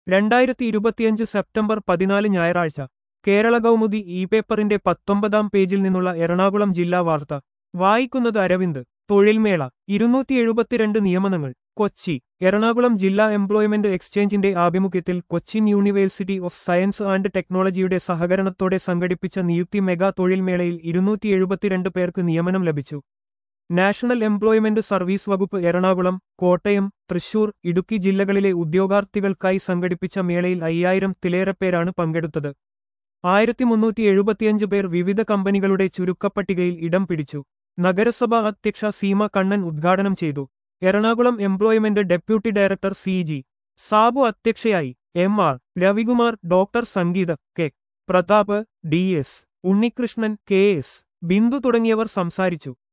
രണ്ടായിരത്തി ഇരുപത്തിയഞ്ച് സെപ്റ്റംബർ പതിനാല് ഞായറാഴ്ച കേരള കൗമുദി ഇ പേപ്പറിന്റെ പത്തൊമ്പതാം പേജിൽ നിന്നുള്ള എറണാകുളം ജില്ലാ വാർത്ത വായിക്കുന്നത് അരവിന്ദ് തൊഴിൽമേള ഇരുന്നൂറ്റി എഴുപത്തിരണ്ട് നിയമനങ്ങൾ കൊച്ചി എറണാകുളം ജില്ലാ എംപ്ലോയ്മെന്റ് എക്സ്ചേഞ്ചിന്റെ ആഭിമുഖ്യത്തിൽ Cochin university of science and ടെക്നോളജിയുടെ സഹകരണത്തോടെ സംഘടിപ്പിച്ച നിയുക്തി മെഗാ തൊഴിൽമേളയിൽ ഇരുന്നൂറ്റി എഴുപത്തിരണ്ട് പേർക്ക് നിയമനം ലഭിച്ചു നാഷണൽ എംപ്ലോയ്മെന്റ് സർവീസ് വകുപ്പ് എറണാകുളം കോട്ടയം തൃശൂർ ഇടുക്കി ജില്ലകളിലെ ഉദ്യോഗാർത്ഥികൾക്കായി സംഘടിപ്പിച്ച മേളയിൽ അയ്യായിരം തിലേറെ പേരാണ് പങ്കെടുത്തത് ആയിരത്തി മുന്നൂറ്റി എഴുപത്തിയഞ്ച് പേർ വിവിധ കമ്പനികളുടെ ചുരുക്കപ്പട്ടികയിൽ ഇടം പിടിച്ചു നഗരസഭാ അധ്യക്ഷ സീമ കണ്ണൻ ഉദ്ഘാടനം ചെയ്തു Ernakulam employment deputy director C G Sabu അധ്യക്ഷയായി M R Ravikumar doctor Sangeetha K Prathap D S Unnikrishnan K S Bindu തുടങ്ങിയവർ സംസാരിച്ചു